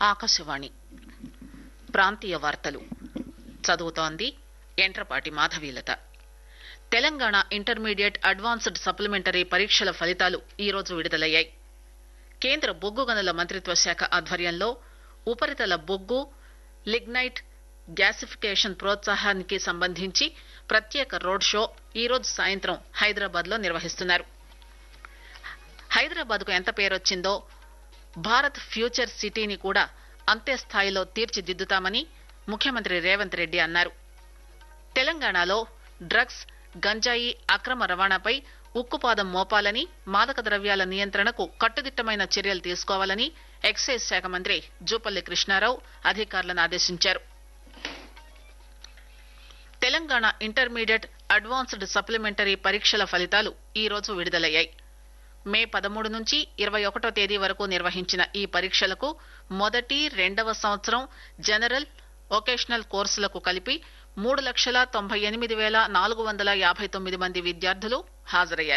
ఆకాశవాణి ప్రాంతీయ వార్తలు చదువుతోంది Yentrapati Madhavilatha Telangana intermediate advanced supplementary పరీక్షల ఫలితాలు ఈరోజు విడుదలయ్యాయి కేంద్ర బొగ్గు గనుల మంత్రిత్వ శాఖ ఆధ్వర్యంలో ఉపరితల బొగ్గు లిగ్నైట్ గ్యాసిఫికేషన్ ప్రోత్సాహానికి సంబంధించి ప్రత్యేక రోడ్ షో ఈరోజు సాయంత్రం హైదరాబాద్ లో నిర్వహిస్తున్నారు హైదరాబాద్ కు ఎంత పేరొచ్చిందో భారత్ ఫ్యూచర్ సిటీని కూడా అంతే స్థాయిలో తీర్చిదిద్దుతామని ముఖ్యమంత్రి రేవంత్ రెడ్డి అన్నారు తెలంగాణలో డ్రగ్స్ గంజాయి అక్రమ రవాణాపై ఉక్కుపాదం మోపాలని మాదక ద్రవ్యాల నియంత్రణకు కట్టుదిట్టమైన చర్యలు తీసుకోవాలని ఎక్సైజ్ శాఖ మంత్రి జూపల్లి కృష్ణారావు అధికారులను ఆదేశించారు తెలంగాణ ఇంటర్మీడియట్ అడ్వాన్స్డ్ సప్లిమెంటరీ పరీక్షల ఫలితాలు ఈ రోజు విడుదలయ్యాయి మే పదమూడు నుంచి ఇరవై ఒకటో తేదీ వరకు నిర్వహించిన ఈ పరీక్షలకు మొదటి రెండవ సంవత్సరం జనరల్ వొకేషనల్ కోర్సులకు కలిపి మూడు లక్షల తొంభై ఎనిమిది వేల నాలుగు వందల యాభై తొమ్మిది మంది విద్యార్థులు హాజరయ్యారు